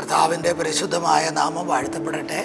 കർത്താവിൻ്റെ പരിശുദ്ധമായ നാമം വാഴ്ത്തപ്പെടട്ടെ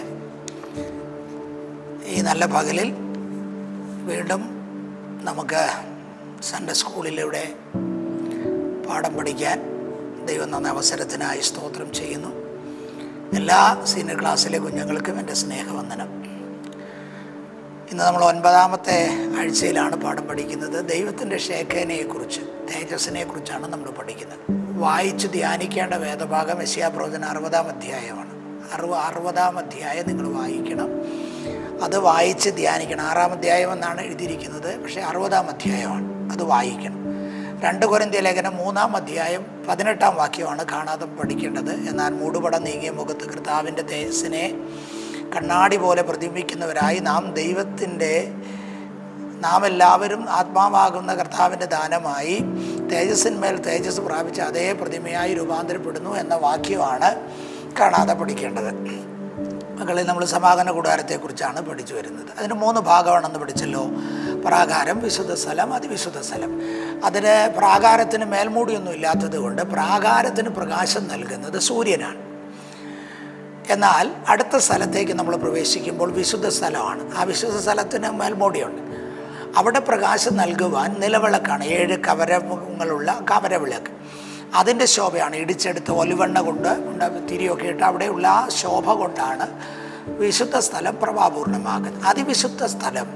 ഈ നല്ല പകലിൽ വീണ്ടും നമുക്ക് സൺഡേ സ്കൂളിലൂടെ പാഠം പഠിക്കാൻ ദൈവം തന്ന അവസരത്തിനായി സ്തോത്രം ചെയ്യുന്നു എല്ലാ സീനിയർ ക്ലാസ്സിലെ കുഞ്ഞുങ്ങൾക്കും എൻ്റെ സ്നേഹവന്ദനം ഇന്ന് നമ്മൾ ഒൻപതാമത്തെ ആഴ്ചയിലാണ് പാഠം പഠിക്കുന്നത് ദൈവത്തിൻ്റെ ഷേഖേനയെക്കുറിച്ച് തേജസ്സിനെ കുറിച്ചാണ് നമ്മൾ പഠിക്കുന്നത് വായിച്ച് ധ്യാനിക്കേണ്ട വേദഭാഗം യശയാപ്രവചന അറുപതാം അധ്യായമാണ് അറുപ അറുപതാം അധ്യായം നിങ്ങൾ വായിക്കണം അത് വായിച്ച് ധ്യാനിക്കണം ആറാം അധ്യായം എന്നാണ് എഴുതിയിരിക്കുന്നത് പക്ഷേ അറുപതാം അധ്യായമാണ് അത് വായിക്കണം രണ്ട് കൊരിന്ത്യ ലേഖനം മൂന്നാം അധ്യായം പതിനെട്ടാം വാക്യമാണ് കാണാതെ പഠിക്കേണ്ടത് എന്നാൽ മൂടുപടം നീങ്ങിയ മുഖത്ത് കർത്താവിൻ്റെ തേജസ്സിനെ കണ്ണാടി പോലെ പ്രതിബിംബിക്കുന്നവരായി നാം ദൈവത്തിൻ്റെ നാം എല്ലാവരും ആത്മാവാകുന്ന കർത്താവിൻ്റെ ദാനമായി തേജസ്സിന്മേൽ തേജസ് പ്രാപിച്ച അതേ പ്രതിമയായി രൂപാന്തരപ്പെടുന്നു എന്ന വാക്യമാണ് കാണാതെ പഠിക്കേണ്ടത് മക്കളെ നമ്മൾ സമാഗമന കൂടാരത്തെക്കുറിച്ചാണ് പഠിച്ചു വരുന്നത് അതിന് മൂന്ന് ഭാഗമാണെന്ന് പഠിച്ചല്ലോ പ്രാകാരം വിശുദ്ധ സ്ഥലം അതിവിശുദ്ധ സ്ഥലം അതിന് പ്രാകാരത്തിന് മേൽമൂടിയൊന്നും ഇല്ലാത്തത് കൊണ്ട് പ്രാകാരത്തിന് പ്രകാശം നൽകുന്നത് സൂര്യനാണ് എന്നാൽ അടുത്ത സ്ഥലത്തേക്ക് നമ്മൾ പ്രവേശിക്കുമ്പോൾ വിശുദ്ധ സ്ഥലമാണ് ആ വിശുദ്ധ സ്ഥലത്തിന് മേൽമോടിയുണ്ട് അവിടെ പ്രകാശം നൽകുവാൻ നിലവിളക്കാണ് ഏഴ് കവരങ്ങളുള്ള കവരവിളക്ക് അതിൻ്റെ ശോഭയാണ് ഇടിച്ചെടുത്ത് ഒലിവെണ്ണ കൊണ്ട് ഉണ്ട് തിരിയൊക്കെ ഇട്ട് അവിടെയുള്ള ആ ശോഭ കൊണ്ടാണ് വിശുദ്ധ സ്ഥലം പ്രഭാപൂർണമാകുന്നത് അതിവിശുദ്ധ സ്ഥലം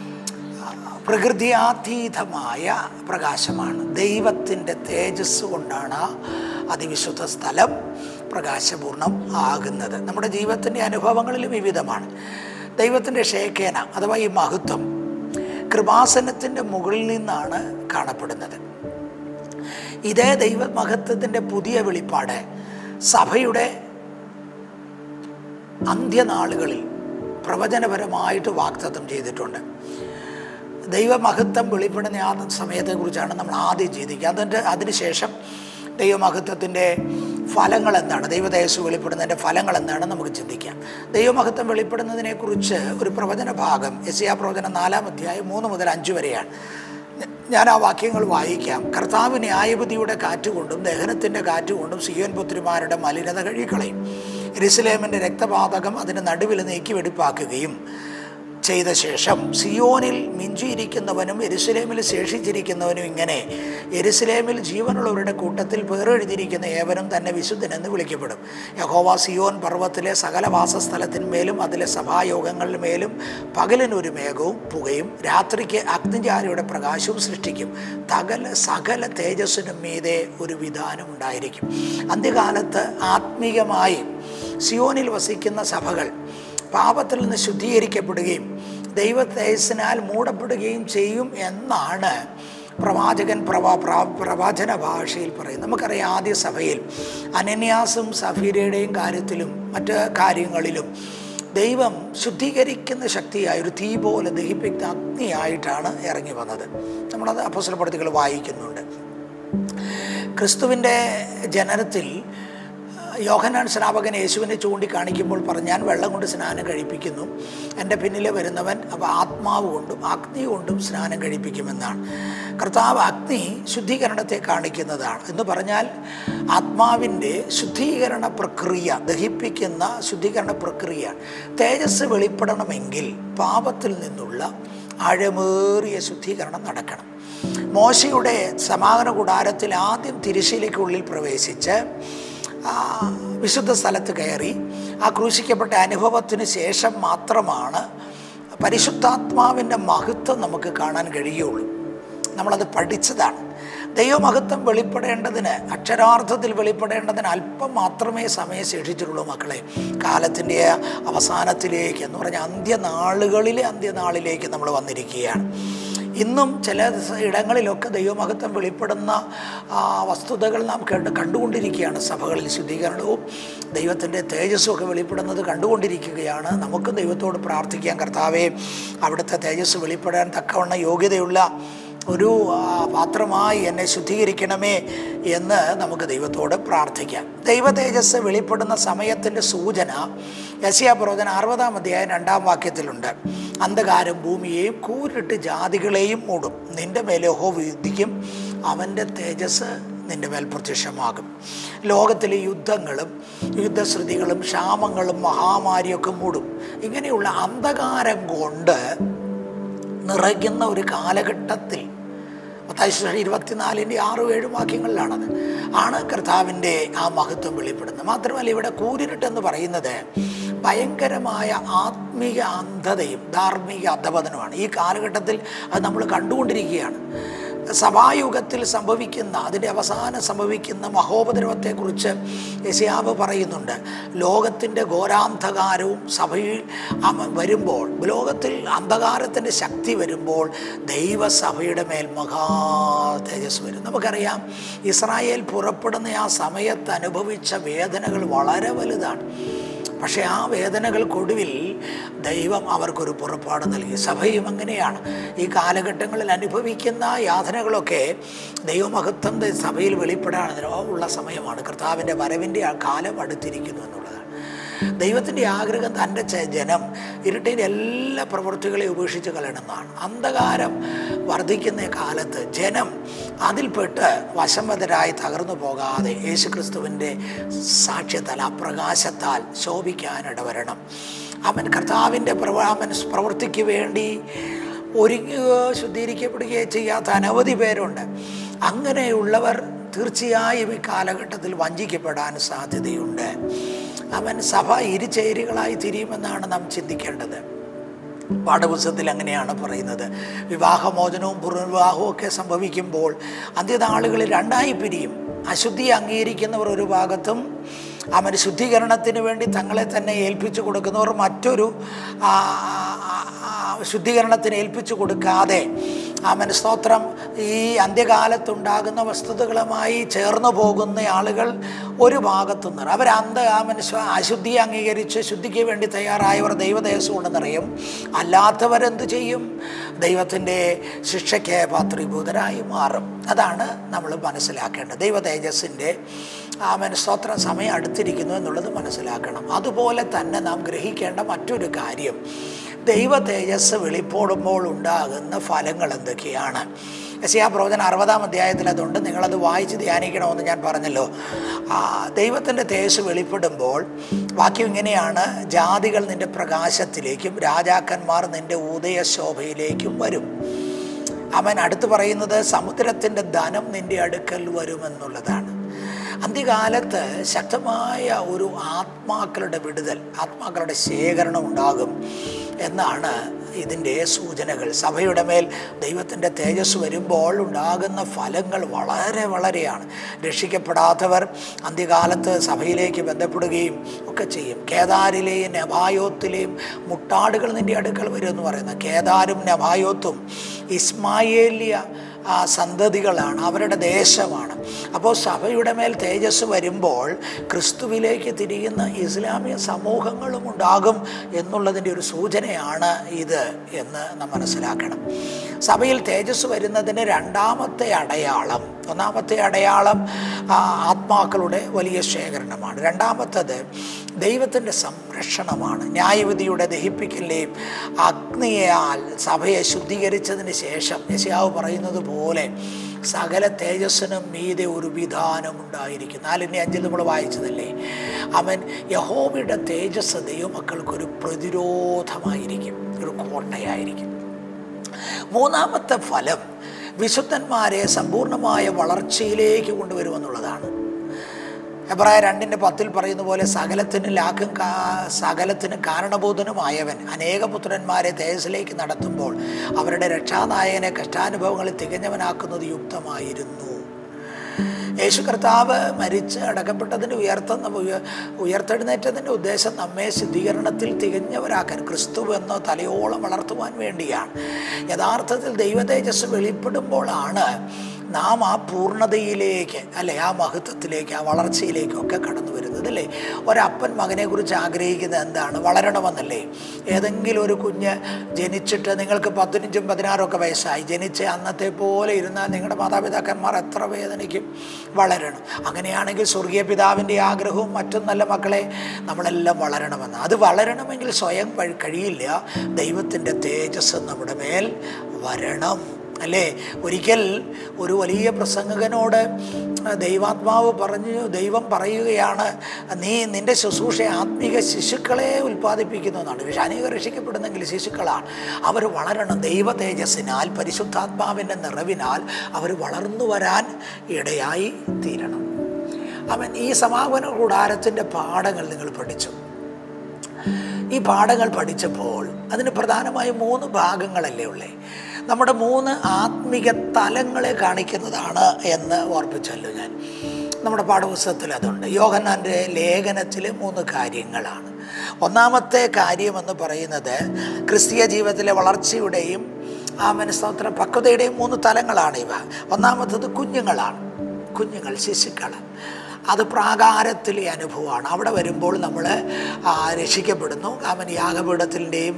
പ്രകൃതിയാതീതമായ പ്രകാശമാണ് ദൈവത്തിൻ്റെ തേജസ് കൊണ്ടാണ് ആ അതിവിശുദ്ധ സ്ഥലം പ്രകാശപൂർണം ആകുന്നത് നമ്മുടെ ജീവിതത്തിൻ്റെ അനുഭവങ്ങളിൽ വിവിധമാണ് ദൈവത്തിൻ്റെ ഷേഖേന അഥവാ ഈ മഹത്വം കൃപാസനത്തിൻ്റെ മുകളിൽ നിന്നാണ് കാണപ്പെടുന്നത് ഇതേ ദൈവമഹത്വത്തിൻ്റെ പുതിയ വെളിപ്പാട് സഭയുടെ അന്ത്യനാളുകളിൽ പ്രവചനപരമായിട്ട് വാക്തത്വം ചെയ്തിട്ടുണ്ട് ദൈവമഹത്വം വെളിപ്പെടുന്ന ആ സമയത്തെക്കുറിച്ചാണ് നമ്മൾ ആദ്യം ചിന്തിക്കുക അതിൻ്റെ അതിനുശേഷം ദൈവമഹത്വത്തിൻ്റെ ഫലങ്ങൾ എന്താണ് ദൈവതേജസ് വെളിപ്പെടുന്നതിൻ്റെ ഫലങ്ങൾ എന്താണ് നമുക്ക് ചിന്തിക്കാം ദൈവമഹത്വം വെളിപ്പെടുന്നതിനെക്കുറിച്ച് ഒരു പ്രവചന ഭാഗം എസ് ആ പ്രവചനം നാലാം അധ്യായം മൂന്ന് മുതൽ അഞ്ച് വരെയാണ് ഞാൻ ആ വാക്യങ്ങൾ വായിക്കാം കർത്താവ് ന്യായപതിയുടെ കാറ്റുകൊണ്ടും ദഹനത്തിൻ്റെ കാറ്റുകൊണ്ടും സിയോൻ പുത്രിമാരുടെ മലിനത കഴുകിക്കളയും എരിശിലേമിൻ്റെ രക്തപാതകം അതിന് നടുവിൽ നീക്കി വെടിപ്പാക്കുകയും ചെയ്ത ശേഷം സിയോനിൽ മിഞ്ചിയിരിക്കുന്നവനും എരുസലേമിൽ ശേഷിച്ചിരിക്കുന്നവനും ഇങ്ങനെ എരുസലേമിൽ ജീവനുള്ളവരുടെ കൂട്ടത്തിൽ പേരെഴുതിയിരിക്കുന്ന ഏവനും തന്നെ വിശുദ്ധനെന്ന് വിളിക്കപ്പെടും യഹോവ സിയോൻ പർവ്വത്തിലെ സകല വാസസ്ഥലത്തിന്മേലും അതിലെ സഭായോഗങ്ങളുടെ മേലും പകലിനൊരു മേഘവും പുകയും രാത്രിക്ക് അഗ്നിജാലയുടെ പ്രകാശവും സൃഷ്ടിക്കും തകല സകല തേജസ്സിനും മീതെ ഒരു വിധാനം ഉണ്ടായിരിക്കും അന്ത്യകാലത്ത് ആത്മീയമായി സിയോനിൽ വസിക്കുന്ന സഭകൾ പാപത്തിൽ നിന്ന് ശുദ്ധീകരിക്കപ്പെടുകയും ദൈവ തേജസ്സിനാൽ മൂടപ്പെടുകയും ചെയ്യും എന്നാണ് പ്രവാചകൻ പ്രവാ പ്രവാചന ഭാഷയിൽ പറയുന്നത് നമുക്കറിയാം ആദ്യ സഭയിൽ അനന്യാസും സഫീരയുടെയും കാര്യത്തിലും മറ്റ് കാര്യങ്ങളിലും ദൈവം ശുദ്ധീകരിക്കുന്ന ശക്തിയായ ഒരു തീ പോലെ ദഹിപ്പിക്കുന്ന അഗ്നിയായിട്ടാണ് ഇറങ്ങി വന്നത് നമ്മളത് അപ്പസ്വലപ്പെടുത്തികൾ വായിക്കുന്നുണ്ട് ക്രിസ്തുവിൻ്റെ ജനനത്തിൽ യോഹനാൻ സ്നാപകൻ യേശുവിനെ ചൂണ്ടിക്കാണിക്കുമ്പോൾ പറഞ്ഞു ഞാൻ വെള്ളം കൊണ്ട് സ്നാനം കഴിപ്പിക്കുന്നു എൻ്റെ പിന്നിലെ വരുന്നവൻ അപ്പോൾ ആത്മാവ് കൊണ്ടും അഗ്നി കൊണ്ടും സ്നാനം കഴിപ്പിക്കുമെന്നാണ് കർത്താവ് അഗ്നി ശുദ്ധീകരണത്തെ കാണിക്കുന്നതാണ് എന്ന് പറഞ്ഞാൽ ആത്മാവിൻ്റെ ശുദ്ധീകരണ പ്രക്രിയ ദഹിപ്പിക്കുന്ന ശുദ്ധീകരണ പ്രക്രിയ തേജസ് വെളിപ്പെടണമെങ്കിൽ പാപത്തിൽ നിന്നുള്ള ആഴമേറിയ ശുദ്ധീകരണം നടക്കണം മോശയുടെ സമാഗമന കൂടാരത്തിൽ ആദ്യം തിരിശയിലേക്കുള്ളിൽ പ്രവേശിച്ച് വിശുദ്ധ സ്ഥലത്ത് കയറി ആ ക്രൂശിക്കപ്പെട്ട അനുഭവത്തിന് ശേഷം മാത്രമാണ് പരിശുദ്ധാത്മാവിൻ്റെ മഹത്വം നമുക്ക് കാണാൻ കഴിയുള്ളൂ നമ്മളത് പഠിച്ചതാണ് ദൈവമഹത്വം വെളിപ്പെടേണ്ടതിന് അക്ഷരാർത്ഥത്തിൽ വെളിപ്പെടേണ്ടതിന് അല്പം മാത്രമേ സമയം ശേഷിച്ചിട്ടുള്ളൂ മക്കളെ കാലത്തിൻ്റെ അവസാനത്തിലേക്ക് എന്ന് പറഞ്ഞാൽ അന്ത്യനാളുകളിലെ അന്ത്യനാളിലേക്ക് നമ്മൾ വന്നിരിക്കുകയാണ് ഇന്നും ചില ഇടങ്ങളിലൊക്കെ ദൈവമഹത്വം വെളിപ്പെടുന്ന വസ്തുതകൾ നാം കണ്ട് കണ്ടുകൊണ്ടിരിക്കുകയാണ് സഭകളിൽ ശുദ്ധീകരണവും ദൈവത്തിൻ്റെ തേജസ്സും ഒക്കെ വെളിപ്പെടുന്നത് കണ്ടുകൊണ്ടിരിക്കുകയാണ് നമുക്കും ദൈവത്തോട് പ്രാർത്ഥിക്കാം കർത്താവെ അവിടുത്തെ തേജസ് വെളിപ്പെടാൻ തക്കവണ്ണം യോഗ്യതയുള്ള ഒരു പാത്രമായി എന്നെ ശുദ്ധീകരിക്കണമേ എന്ന് നമുക്ക് ദൈവത്തോട് പ്രാർത്ഥിക്കാം ദൈവ തേജസ് വെളിപ്പെടുന്ന സമയത്തിൻ്റെ സൂചന യശയാ പ്രവചന അറുപതാം അധ്യായം രണ്ടാം വാക്യത്തിലുണ്ട് അന്ധകാരം ഭൂമിയെയും കൂരിട്ട് ജാതികളെയും മൂടും നിന്റെ മേലെ ഹോ വിധിക്കും അവൻ്റെ തേജസ് നിന്റെ മേൽ പ്രത്യക്ഷമാകും ലോകത്തിലെ യുദ്ധങ്ങളും യുദ്ധശ്രുതികളും ക്ഷാമങ്ങളും മഹാമാരിയൊക്കെ മൂടും ഇങ്ങനെയുള്ള അന്ധകാരം കൊണ്ട് നിറയ്ക്കുന്ന ഒരു കാലഘട്ടത്തിൽ മത്തായിശ്വര ഇരുപത്തിനാലിൻ്റെ ആറും ഏഴും വാക്യങ്ങളിലാണത് ആണ് കർത്താവിൻ്റെ ആ മഹത്വം വെളിപ്പെടുന്നത് മാത്രമല്ല ഇവിടെ കൂരിരുട്ടെന്ന് പറയുന്നത് ഭയങ്കരമായ ആത്മീയ അന്ധതയും ധാർമ്മിക അധപതനമാണ് ഈ കാലഘട്ടത്തിൽ അത് നമ്മൾ കണ്ടുകൊണ്ടിരിക്കുകയാണ് സഭായുഗത്തിൽ സംഭവിക്കുന്ന അതിൻ്റെ അവസാനം സംഭവിക്കുന്ന മഹോപദ്രവത്തെക്കുറിച്ച് യശയാവ് പറയുന്നുണ്ട് ലോകത്തിൻ്റെ ഘോരാന്ധകാരവും സഭയിൽ അമ- വരുമ്പോൾ ലോകത്തിൽ അന്ധകാരത്തിൻ്റെ ശക്തി വരുമ്പോൾ ദൈവസഭയുടെ മേൽ മഹാ തേജസ് വരും നമുക്കറിയാം ഇസ്രായേൽ പുറപ്പെടുന്ന ആ സമയത്ത് അനുഭവിച്ച വേദനകൾ വളരെ വലുതാണ് പക്ഷേ ആ വേദനകൾക്കൊടുവിൽ ദൈവം അവർക്കൊരു പുറപ്പാട് നൽകി സഭയും അങ്ങനെയാണ് ഈ കാലഘട്ടങ്ങളിൽ അനുഭവിക്കുന്ന യാതനകളൊക്കെ ദൈവമഹത്വം ദ- സഭയിൽ വെളിപ്പെടാൻ ഉള്ള സമയമാണ് കർത്താവിൻ്റെ വരവിൻ്റെ ആ കാലം അടുത്തിരിക്കുന്നു എന്നുള്ളതാണ് ദൈവത്തിൻ്റെ ആഗ്രഹം തൻ്റെ ചെ- ജനം ഇരുട്ടിൻ്റെ എല്ലാ പ്രവൃത്തികളെയും ഉപേക്ഷിച്ച് കളയണമെന്നാണ് അന്ധകാരം വർദ്ധിക്കുന്ന കാലത്ത് ജനം അതിൽപ്പെട്ട് വശംവതരായി തകർന്നു പോകാതെ യേശുക്രിസ്തുവിൻ്റെ സാക്ഷ്യത്താൽ ആ പ്രകാശത്താൽ ശോഭിക്കാനിട വരണം അവൻ കർത്താവിൻ്റെ പ്രവ അവൻ പ്രവൃത്തിക്ക് വേണ്ടി ഒരുങ്ങുകയോ ശുദ്ധീകരിക്കപ്പെടുകയോ ചെയ്യാത്ത അനവധി പേരുണ്ട് അങ്ങനെയുള്ളവർ തീർച്ചയായും ഈ കാലഘട്ടത്തിൽ വഞ്ചിക്കപ്പെടാൻ സാധ്യതയുണ്ട് അവൻ സഭ ഇരുചേരികളായി തിരിയുമെന്നാണ് നാം ചിന്തിക്കേണ്ടത് പാഠപുസ്തകത്തിൽ അങ്ങനെയാണ് പറയുന്നത് വിവാഹമോചനവും പുനർവിവാഹവും ഒക്കെ സംഭവിക്കുമ്പോൾ അന്ത്യനാളുകളിൽ രണ്ടായി പിരിയും അശുദ്ധി അംഗീകരിക്കുന്നവർ ഒരു ഭാഗത്തും അവൻ ശുദ്ധീകരണത്തിന് വേണ്ടി തങ്ങളെ തന്നെ ഏൽപ്പിച്ചു കൊടുക്കുന്നവർ മറ്റൊരു ആ, ആ, ആ, ശുദ്ധീകരണത്തിന് ഏൽപ്പിച്ചു കൊടുക്കാതെ അവൻ സ്തോത്രം ഈ അന്ത്യകാലത്തുണ്ടാകുന്ന വസ്തുതകളുമായി ചേർന്ന് പോകുന്ന ആളുകൾ ഒരു ഭാഗത്തു നിന്ന് അവർ അന്ത അവൻ സ്വ അശുദ്ധി അംഗീകരിച്ച് ശുദ്ധിക്ക് വേണ്ടി തയ്യാറായവർ ദൈവദേശം കൊണ്ട് നിറയും അല്ലാത്തവരെന്ത് ചെയ്യും ദൈവത്തിൻ്റെ ശിക്ഷയ്ക്ക് പാത്രീഭൂതരായി മാറും അതാണ് നമ്മൾ മനസ്സിലാക്കേണ്ടത് ദൈവ തേജസ്സിൻ്റെ ആമൻ സ്തോത്രം സമയം അടുത്തിരിക്കുന്നു എന്നുള്ളത് മനസ്സിലാക്കണം അതുപോലെ തന്നെ നാം ഗ്രഹിക്കേണ്ട മറ്റൊരു കാര്യം ദൈവ തേജസ് വെളിപ്പെടുമ്പോൾ ഉണ്ടാകുന്ന ഫലങ്ങൾ എന്തൊക്കെയാണ് എസ് ആ പ്രവചനം അറുപതാം അധ്യായത്തിൽ അതുണ്ട് നിങ്ങളത് വായിച്ച് ധ്യാനിക്കണമെന്ന് ഞാൻ പറഞ്ഞല്ലോ ആ, ദൈവത്തിൻ്റെ തേജസ് വെളിപ്പെടുമ്പോൾ വാക്യം ഇങ്ങനെയാണ് ജാതികൾ നിൻ്റെ പ്രകാശത്തിലേക്കും രാജാക്കന്മാർ നിൻ്റെ ഉദയശോഭയിലേക്കും വരും അവൻ അടുത്ത് പറയുന്നത് സമുദ്രത്തിൻ്റെ ധനം നിൻ്റെ അടുക്കൽ വരുമെന്നുള്ളതാണ് അന്ത്യകാലത്ത് ശക്തമായ ഒരു ആത്മാക്കളുടെ വിടുതൽ ആത്മാക്കളുടെ ശേഖരണം ഉണ്ടാകും എന്നാണ് ഇതിൻ്റെ സൂചനകൾ സഭയുടെ മേൽ ദൈവത്തിൻ്റെ തേജസ് വരുമ്പോൾ ഉണ്ടാകുന്ന ഫലങ്ങൾ വളരെ വളരെയാണ് രക്ഷിക്കപ്പെടാത്തവർ അന്ത്യകാലത്ത് സഭയിലേക്ക് ബന്ധപ്പെടുകയും ഒക്കെ ചെയ്യും കേദാരിലെയും നബായോത്തിലെയും മുട്ടാടുകൾ നിൻ്റെ അടുക്കൽ വരും എന്ന് പറയുന്നത് കേദാരും നബായോത്തും ഇസ്മായേലിയ ആ സന്തതികളാണ് അവരുടെ ദേശമാണ് അപ്പോൾ സഭയുടെ മേൽ തേജസ് വരുമ്പോൾ ക്രിസ്തുവിലേക്ക് തിരിയുന്ന ഇസ്ലാമിക സമൂഹങ്ങളും ഉണ്ടാകും എന്നുള്ളതിൻ്റെ ഒരു സൂചനയാണ് ഇത് എന്ന് നാം മനസ്സിലാക്കണം സഭയിൽ തേജസ് വരുന്നതിന് രണ്ടാമത്തെ അടയാളം ഒന്നാമത്തെ അടയാളം ആ, ആത്മാക്കളുടെ വലിയ ശേഖരണമാണ് രണ്ടാമത്തത് ദൈവത്തിൻ്റെ സംരക്ഷണമാണ് ന്യായവിധിയുടെ ദഹിപ്പിക്കലിനെയും അഗ്നിയാൽ സഭയെ ശുദ്ധീകരിച്ചതിന് ശേഷം യശയാവ് പറയുന്നത് പോലെ സകല തേജസ്സിനും മീതെ ഒരു വിധാനം ഉണ്ടായിരിക്കും നാലിൻ്റെ അഞ്ചിൽ നമ്മൾ വായിച്ചതല്ലേ അവൻ യഹോവയുടെ തേജസ് ദൈവമക്കൾക്കൊരു പ്രതിരോധമായിരിക്കും ഒരു കോട്ടയായിരിക്കും മൂന്നാമത്തെ ഫലം വിശുദ്ധന്മാരെ സമ്പൂർണ്ണമായ വളർച്ചയിലേക്ക് കൊണ്ടുവരുമെന്നുള്ളതാണ് എബ്രായ രണ്ടിൻ്റെ പത്തിൽ പറയുന്ന പോലെ സകലത്തിന് ലാക്കും കാ- സകലത്തിന് കാരണബോധനുമായവൻ അനേക പുത്രന്മാരെ തേജസ്സിലേക്ക് നടത്തുമ്പോൾ അവരുടെ രക്ഷാനായകനെ കഷ്ടാനുഭവങ്ങളിൽ തികഞ്ഞവനാക്കുന്നത് യുക്തമായിരുന്നു യേശു കർത്താവ് മരിച്ച് അടക്കപ്പെട്ടതിൻ്റെ ഉയർത്തുന്ന ഉയ- ഉയർത്തെഴുന്നേറ്റതിൻ്റെ ഉദ്ദേശം നമ്മെ ശുദ്ധീകരണത്തിൽ തികഞ്ഞവരാക്കാൻ ക്രിസ്തു എന്ന തലയോളം വളർത്തുവാൻ വേണ്ടിയാണ് യഥാർത്ഥത്തിൽ ദൈവ തേജസ് വെളിപ്പെടുമ്പോഴാണ് നാം ആ പൂർണ്ണതയിലേക്ക് അല്ലെ ആ മഹത്വത്തിലേക്ക് ആ വളർച്ചയിലേക്കൊക്കെ കടന്നു വരുന്നത് അല്ലേ ഒരപ്പൻ മകനെക്കുറിച്ച് ആഗ്രഹിക്കുന്നത് എന്താണ് വളരണമെന്നല്ലേ ഏതെങ്കിലും ഒരു കുഞ്ഞ് ജനിച്ചിട്ട് നിങ്ങൾക്ക് പതിനഞ്ചും പതിനാറും ഒക്കെ വയസ്സായി ജനിച്ച് അന്നത്തെ പോലെ ഇരുന്നാൽ നിങ്ങളുടെ മാതാപിതാക്കന്മാർ എത്ര വേദനയ്ക്കും വളരണം അങ്ങനെയാണെങ്കിൽ സ്വർഗീയ പിതാവിൻ്റെ ആഗ്രഹവും മറ്റും നല്ല മക്കളെ നമ്മളെല്ലാം വളരണമെന്ന് അത് വളരണമെങ്കിൽ സ്വയം വഴി കഴിയില്ല ദൈവത്തിൻ്റെ തേജസ് നമ്മുടെ മേൽ വരണം അല്ലേ ഒരിക്കൽ ഒരു വലിയ പ്രസംഗകനോട് ദൈവാത്മാവ് പറഞ്ഞു ദൈവം പറയുകയാണ് നീ നിൻ്റെ ശുശ്രൂഷ ആത്മീക ശിശുക്കളെ ഉൽപ്പാദിപ്പിക്കുന്നു എന്നാണ് പക്ഷേ അനേകം രക്ഷിക്കപ്പെടുന്നെങ്കിൽ ശിശുക്കളാണ് അവർ വളരണം ദൈവ തേജസ്സിനാൽ പരിശുദ്ധാത്മാവിൻ്റെ നിറവിനാൽ അവർ വളർന്നു വരാൻ ഇടയായി തീരണം അവൻ ഈ സമാപന കൂടാരത്തിൻ്റെ പാഠങ്ങൾ നിങ്ങൾ പഠിച്ചു ഈ പാഠങ്ങൾ പഠിച്ചപ്പോൾ അതിന് പ്രധാനമായും മൂന്ന് ഭാഗങ്ങളല്ലേ ഉള്ളേ നമ്മുടെ മൂന്ന് ആത്മിക തലങ്ങളെ കാണിക്കുന്നതാണ് എന്ന് ഓർപ്പിച്ചല്ലോ ഞാൻ നമ്മുടെ പാഠപുസ്തകത്തിൽ അതുണ്ട് യോഹന്നാൻ്റെ ലേഖനത്തിൽ മൂന്ന് കാര്യങ്ങളാണ് ഒന്നാമത്തെ കാര്യമെന്ന് പറയുന്നത് ക്രിസ്തീയ ജീവിതത്തിലെ വളർച്ചയുടെയും ആ മനസ്തോത്ര പക്വതയുടെയും മൂന്ന് തലങ്ങളാണ് ഇവ ഒന്നാമത്തത് കുഞ്ഞുങ്ങളാണ് കുഞ്ഞുങ്ങൾ ശിശുക്കൾ അത് പ്രാകാരത്തിലെ അനുഭവമാണ് അവിടെ വരുമ്പോൾ നമ്മൾ രക്ഷിക്കപ്പെടുന്നു അവൻ യാഗപീഠത്തിൻ്റെയും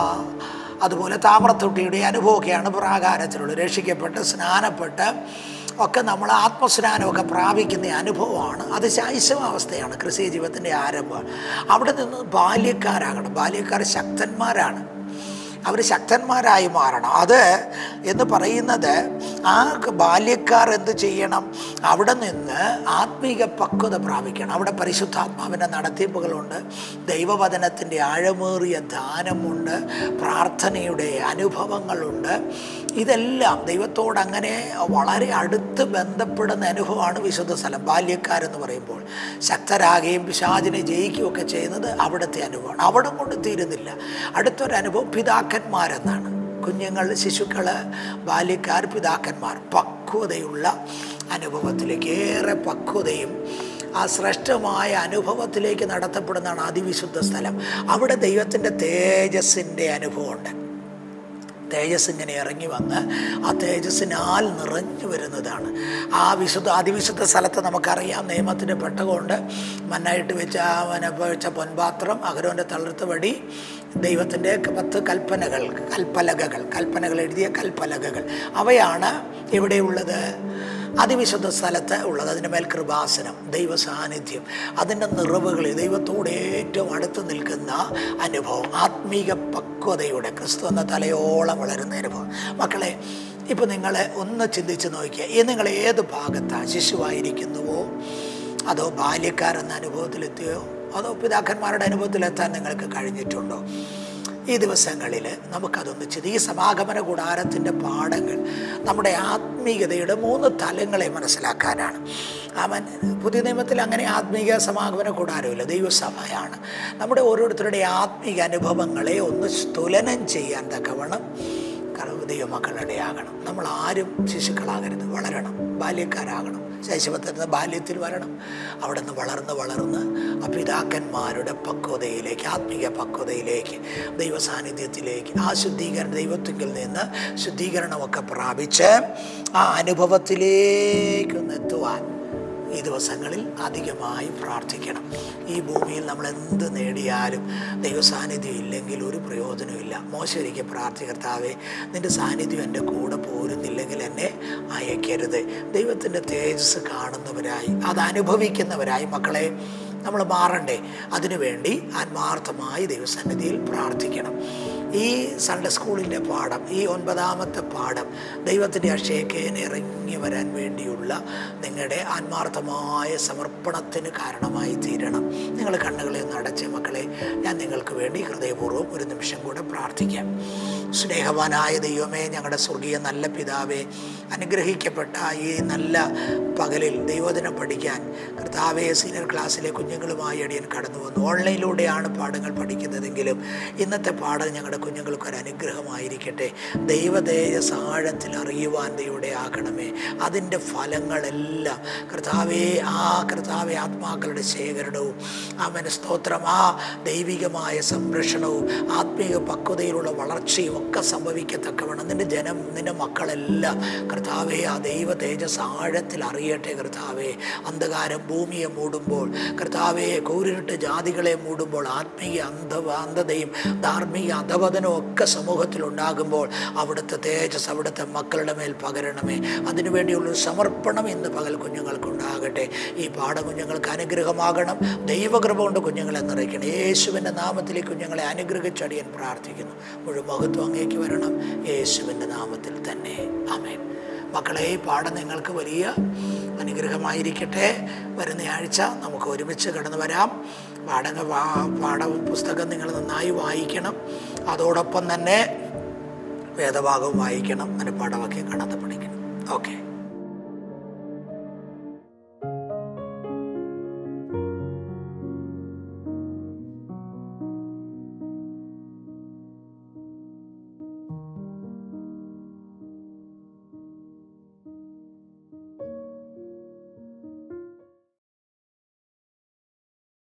അതുപോലെ താമ്രത്തൊട്ടിയുടെ അനുഭവമൊക്കെയാണ് പ്രാകാരത്തിലുള്ളത് രക്ഷിക്കപ്പെട്ട് സ്നാനപ്പെട്ട് ഒക്കെ നമ്മൾ ആത്മസ്നാനമൊക്കെ പ്രാപിക്കുന്ന അനുഭവമാണ് അത് ശൈശവാവസ്ഥയാണ് ക്രിസ്തീയ ജീവിതത്തിൻ്റെ ആരംഭം അവിടെ നിന്ന് ബാല്യക്കാരാകണം ബാല്യക്കാർ ശക്തന്മാരാണ് അവർ ശക്തന്മാരായി മാറണം അത് എന്ന് പറയുന്നത് ആ ബാല്യക്കാർ എന്ത് ചെയ്യണം അവിടെ നിന്ന് ആത്മീക പക്വത പ്രാപിക്കണം അവിടെ പരിശുദ്ധാത്മാവിൻ്റെ നടത്തിപ്പുകളുണ്ട് ദൈവവചനത്തിൻ്റെ ആഴമേറിയ ദാനമുണ്ട് പ്രാർത്ഥനയുടെ അനുഭവങ്ങളുണ്ട് ഇതെല്ലാം ദൈവത്തോട് അങ്ങനെ വളരെ അടുത്ത് ബന്ധപ്പെടുന്ന അനുഭവമാണ് വിശുദ്ധ സ്ഥലം ബാല്യക്കാരെന്ന് പറയുമ്പോൾ ശക്തരാകുകയും പിശാചിനെ ജയിക്കുകയൊക്കെ ചെയ്യുന്നത് അവിടുത്തെ അനുഭവമാണ് അവിടെ കൊണ്ട് തീരുന്നില്ല അടുത്തൊരനുഭവം പിതാക്കന്മാരെന്നാണ് കുഞ്ഞുങ്ങൾ ശിശുക്കൾ ബാല്യക്കാർ പിതാക്കന്മാർ പക്വതയുള്ള അനുഭവത്തിലേക്ക് ഏറെ പക്വതയും ആ ശ്രേഷ്ഠമായ അനുഭവത്തിലേക്ക് നടത്തപ്പെടുന്നതാണ് അതിവിശുദ്ധ സ്ഥലം അവിടെ ദൈവത്തിൻ്റെ തേജസ്സിൻ്റെ അനുഭവമുണ്ട് തേജസ് ഇങ്ങനെ ഇറങ്ങി വന്ന് ആ തേജസ്സിനാൽ നിറഞ്ഞു വരുന്നതാണ് ആ വിശുദ്ധ അതിവിശുദ്ധ സ്ഥലത്ത് നമുക്കറിയാം നിയമത്തിൻ്റെ പെട്ടകമുണ്ട് മണ്ണായിട്ട് വെച്ച മന വെച്ച പൊൻപാത്രം അഗരോൻ്റെ തളർത്ത് വടി ദൈവത്തിൻ്റെ പത്ത് കൽപ്പനകൾ കൽപ്പലകകൾ കൽപ്പനകൾ എഴുതിയ കൽപ്പലകകൾ അവയാണ് ഇവിടെയുള്ളത് അതിവിശുദ്ധ സ്ഥലത്ത് ഉള്ളത് അതിൻ്റെ മേൽ കൃപാസനം ദൈവ സാന്നിധ്യം അതിൻ്റെ നിറവുകളിൽ ദൈവത്തോട് ഏറ്റവും അടുത്ത് നിൽക്കുന്ന അനുഭവം ആത്മീക പക്വതയുടെ ക്രിസ്തു എന്ന തലയോളം വളരുന്ന അനുഭവം മക്കളെ ഇപ്പോൾ നിങ്ങൾ ഒന്ന് ചിന്തിച്ച് നോക്കിയാൽ ഈ നിങ്ങൾ ഏത് ഭാഗത്താണ് ശിശുവായിരിക്കുന്നുവോ അതോ ബാല്യക്കാരെന്ന അനുഭവത്തിലെത്തിയോ അതോ പിതാക്കന്മാരുടെ അനുഭവത്തിലെത്താൻ നിങ്ങൾക്ക് കഴിഞ്ഞിട്ടുണ്ടോ ഈ ദിവസങ്ങളിൽ നമുക്കതൊന്ന് ചെയ്ത് ഈ സമാഗമന കൂടാരത്തിൻ്റെ പാഠങ്ങൾ നമ്മുടെ ആത്മീയതയുടെ മൂന്ന് തലങ്ങളെ മനസ്സിലാക്കാനാണ് അവൻ പുതിയ നിയമത്തിൽ അങ്ങനെ ആത്മീയ സമാഗമന കൂടാരമില്ല ദൈവസഭയാണ് നമ്മുടെ ഓരോരുത്തരുടെ ആത്മീയ അനുഭവങ്ങളെ ഒന്ന് സ്തുലനം ചെയ്യാൻ തക്കവണ്ണം ദൈവമക്കളുടെ ആകണം നമ്മൾ ആരും ശിശുക്കളാകരുത് വളരണം ബാല്യക്കാരാകണം ശൈശവത്തിൽ നിന്ന് ബാല്യത്തിൽ വരണം അവിടെ നിന്ന് വളർന്ന് വളർന്ന് ആ പിതാക്കന്മാരുടെ പക്വതയിലേക്ക് ആത്മീയ പക്വതയിലേക്ക് ദൈവ സാന്നിധ്യത്തിലേക്ക് ആ ശുദ്ധീകരണ ദൈവത്വത്തിൽ നിന്ന് ശുദ്ധീകരണമൊക്കെ പ്രാപിച്ച് ആ അനുഭവത്തിലേക്കൊന്ന് എത്തുവാൻ ഈ ദിവസങ്ങളിൽ അധികമായി പ്രാർത്ഥിക്കണം ഈ ഭൂമിയിൽ നമ്മൾ എന്ത് നേടിയാലും ദൈവ സാന്നിധ്യം ഇല്ലെങ്കിൽ ഒരു പ്രയോജനമില്ല മോശരിക്ക് പ്രാർത്ഥികർത്താവേ നിൻ്റെ സാന്നിധ്യം എൻ്റെ കൂടെ പോരുന്നില്ലെങ്കിൽ എന്നെ അയക്കരുത് ദൈവത്തിൻ്റെ തേജസ് കാണുന്നവരായി അത് അനുഭവിക്കുന്നവരായി മക്കളെ നമ്മൾ മാറണ്ടേ അതിനുവേണ്ടി ആത്മാർത്ഥമായി ദൈവസന്നിധിയിൽ പ്രാർത്ഥിക്കണം ഈ സൺഡേ സ്കൂളിൻ്റെ പാഠം ഈ ഒൻപതാമത്തെ പാഠം ദൈവത്തിൻ്റെ അക്ഷയക്കേന് ഇറങ്ങി വരാൻ വേണ്ടിയുള്ള നിങ്ങളുടെ ആത്മാർത്ഥമായ സമർപ്പണത്തിന് കാരണമായി തീരണം നിങ്ങൾ കണ്ണുകളെ ഒന്ന് അടച്ച മക്കളെ ഞാൻ നിങ്ങൾക്ക് വേണ്ടി ഹൃദയപൂർവ്വം ഒരു നിമിഷം കൂടെ പ്രാർത്ഥിക്കാം സ്നേഹവാനായ ദൈവമേ ഞങ്ങളുടെ സ്വർഗീയ നല്ല പിതാവേ അനുഗ്രഹിക്കപ്പെട്ട ഈ നല്ല പകലിൽ ദൈവദിനം പഠിക്കാൻ കർത്താവെ സീനിയർ ക്ലാസ്സിലെ കുഞ്ഞുങ്ങളുമായി അടിയൻ കടന്നു വന്നു ഓൺലൈനിലൂടെയാണ് പാഠങ്ങൾ പഠിക്കുന്നതെങ്കിലും ഇന്നത്തെ പാഠം ഞങ്ങളുടെ കുഞ്ഞുങ്ങൾക്ക് ഒരു അനുഗ്രഹമായിരിക്കട്ടെ ദൈവതേജസ് ആഴത്തിൽ അറിയുവാൻ ദൈവയുടെ ആക്കണമേ അതിൻ്റെ ഫലങ്ങളെല്ലാം കർത്താവെ ആ കർത്താവെ ആത്മാക്കളുടെ ശേഖരണവും അവന് സ്തോത്രം ആ ദൈവികമായ സംരക്ഷണവും ആത്മീയ പക്വതയിലുള്ള വളർച്ചയും ഒക്കെ സംഭവിക്കത്തക്കവണ്ണം നിൻ്റെ ജനം നിൻ്റെ മക്കളെല്ലാം കർത്താവെ ആ ദൈവ തേജസ് ആഴത്തിൽ അറിയട്ടെ കർത്താവെ അന്ധകാരം ഭൂമിയെ മൂടുമ്പോൾ കർത്താവെ കൂരിട്ട് ജാതികളെ മൂടുമ്പോൾ ആത്മീയ അന്ധ അന്ധതയും ധാർമ്മിക അധവ പ്രചോദനവും ഒക്കെ സമൂഹത്തിൽ ഉണ്ടാകുമ്പോൾ അവിടുത്തെ തേജസ് അവിടുത്തെ മക്കളുടെ മേൽ പകരണമേ അതിനുവേണ്ടിയുള്ളൊരു സമർപ്പണം ഇന്ന് പകൽ കുഞ്ഞുങ്ങൾക്കുണ്ടാകട്ടെ ഈ പാഠകുഞ്ഞുങ്ങൾക്ക് അനുഗ്രഹമാകണം ദൈവകൃപ കൊണ്ട് കുഞ്ഞുങ്ങളെ നിറയ്ക്കണം യേശുവിൻ്റെ നാമത്തിൽ ഈ കുഞ്ഞുങ്ങളെ അനുഗ്രഹിച്ചടിയൻ പ്രാർത്ഥിക്കുന്നു മുഴുവൻ മഹത്വം അങ്ങേക്ക് വരണം യേശുവിൻ്റെ നാമത്തിൽ തന്നെ ആമേൻ മക്കളെ ഈ പാഠം നിങ്ങൾക്ക് വലിയ അനുഗ്രഹമായിരിക്കട്ടെ വരുന്ന ആഴ്ച നമുക്ക് ഒരുമിച്ച് കടന്നു വരാം പാഠക പാ- പാഠ പുസ്തകം നിങ്ങൾ നന്നായി വായിക്കണം അതോടൊപ്പം തന്നെ വേദഭാഗവും വായിക്കണം അതിൻ്റെ പാഠവാക്യം കാണാതെ പഠിക്കണം ഓക്കെ